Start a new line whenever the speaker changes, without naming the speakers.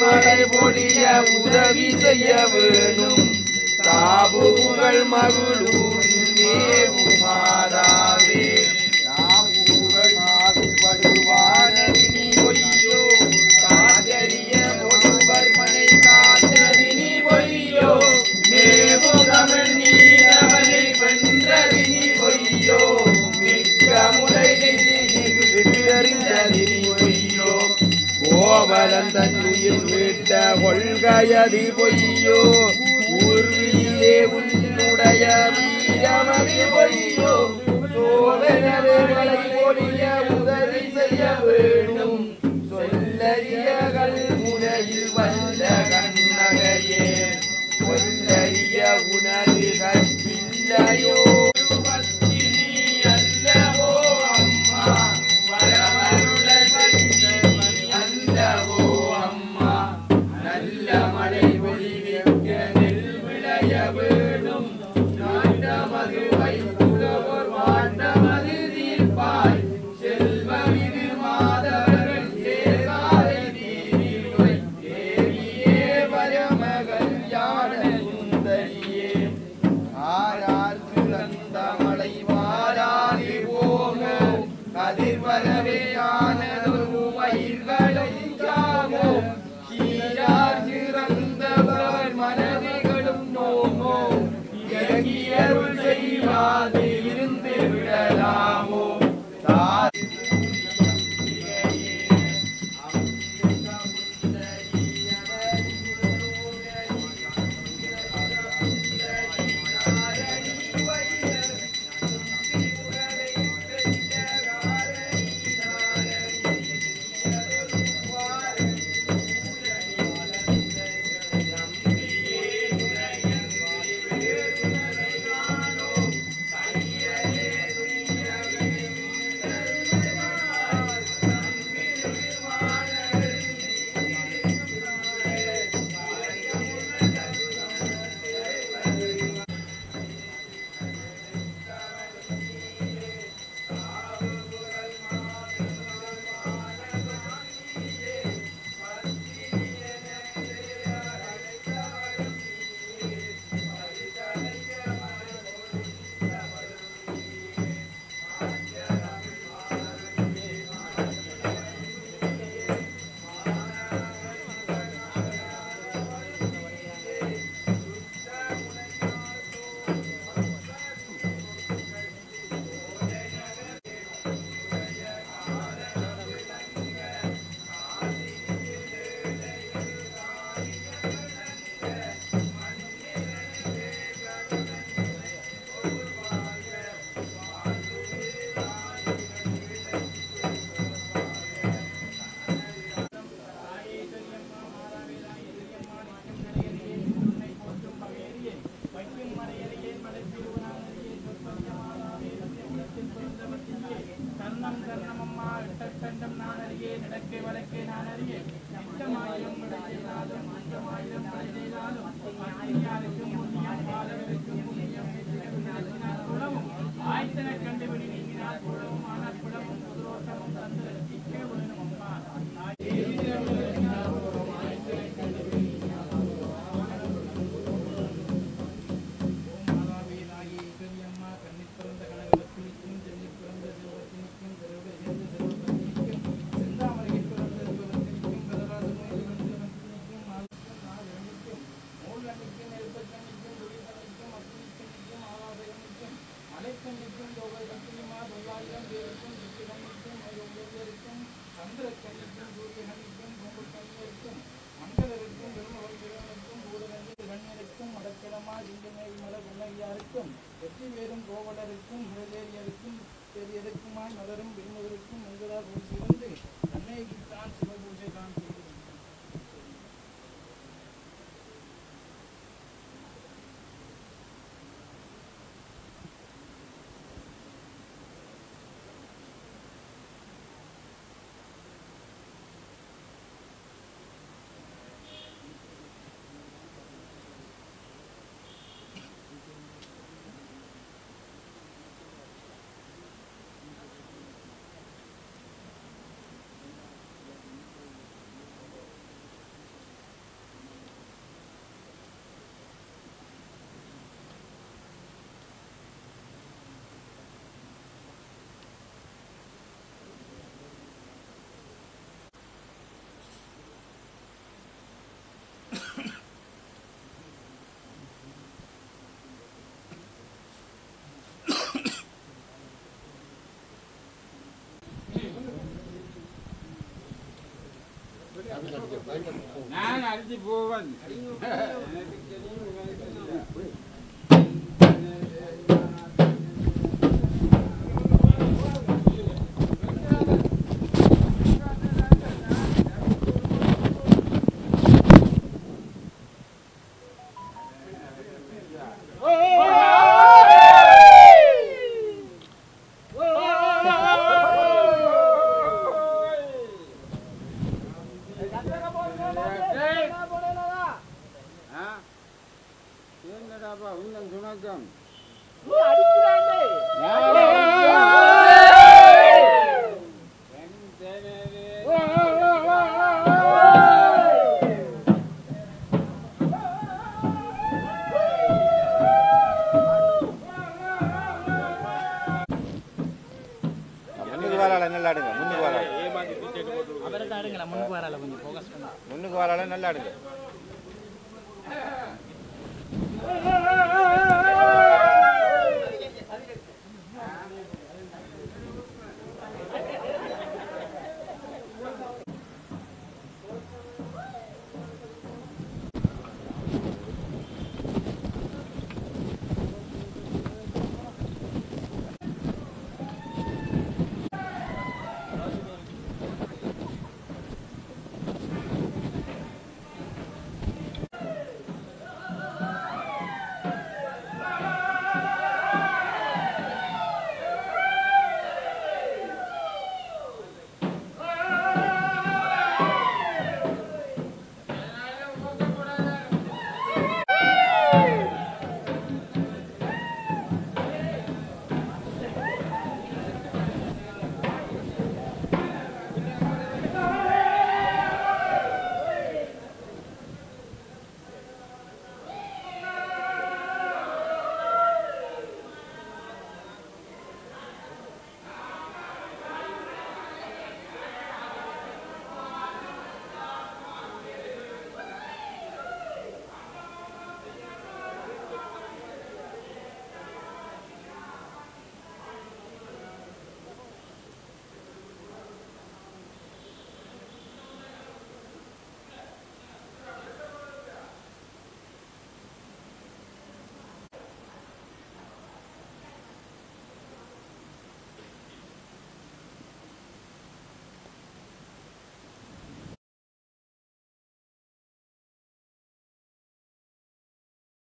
மழை பொழிய உதவி செய்ய வேணும் தாபு புகழ் மகுளூரில் மேவும் மாதாவே தாபுகள் மாறுபடுவானது நீ பொய்யோ சாதரிய ஒருவர் மனை காத்தது நீ பொய்யோ மேவும் தமிழ் நீரவனை வென்றது நீ பொய்யோ மிக்க முறையை விட்டறிந்தது நீ பொய்யோ கோவலன் தன் உயிர் விட்ட கொள்கையது பொய்யோ ஊர்வியிலே உன்னுடைய வீரமது பொய்யோ சோதனவேகளை பொழிய உதவி செய்ய வேணும் சொல்லறியகள் முனையில் வந்த கண்ணகையே சொல்லறிய உனது கற்பில்லையோ பத்தினி அல்லவோ அம்மா வரவருள அல்லவோ அம்மா நல்ல மழை பொழிவிக்க நெல் விளைய வேணும் நாட்டமது வைத்துள்ளவர் வாட்டமது தீர்ப்பாய் செல்வமிகு மாதவர்கள் சேராதை தீரில் தேவியே பரமகள் யாழ சுந்தரியே ஆரார் பிறந்த மலை வாராதி போமோ கதிர்வரவே ஆனதொரு பயிர்களும் சாமோ சீரார் சிறந்தவர் மனதிகளும் நோமோ இறங்கியருள் செய்வாது இருந்து விடலாமோ தாதி
கர்ணம் கர்ணமம்மா இட்டக்கண்டம் நான் அறியே நடக்கை வழக்கே நான் அறியே நித்தமாயிரம் விடை செய்தாலும் நித்தமாயிரம் விடை செய்தாலும் அந்நியாருக்கும் புண்ணியம் பாலகருக்கும் புண்ணியம் நீக்கினால் குலவும் ஆய்த்தன கண்டுபிடி நீங்கினால் குலவும் ஆனால் குலவும் புதுரோட்டமும் தந்து ரசிக்க வேணும் அம்மா மலைக்கண்டிக்கும்
நான் அடிச்சு போவன் எனக்கு தெரியும் இவனுக்கு தெரியும். ஆ? என்னடாப்பா உன்னம் சுணக்கம் என் தேனவே.
முன்னுக்கு வரால நல்லா ஆடுங்க முன்னுக்கு வரால
அவரை தான் எடுங்களேன் முன்னுக்கு வரால கொஞ்சம் ஃபோக்கஸ் பண்ண
முன்னுக்கு வரால நல்லா ஆடுங்க
ஆ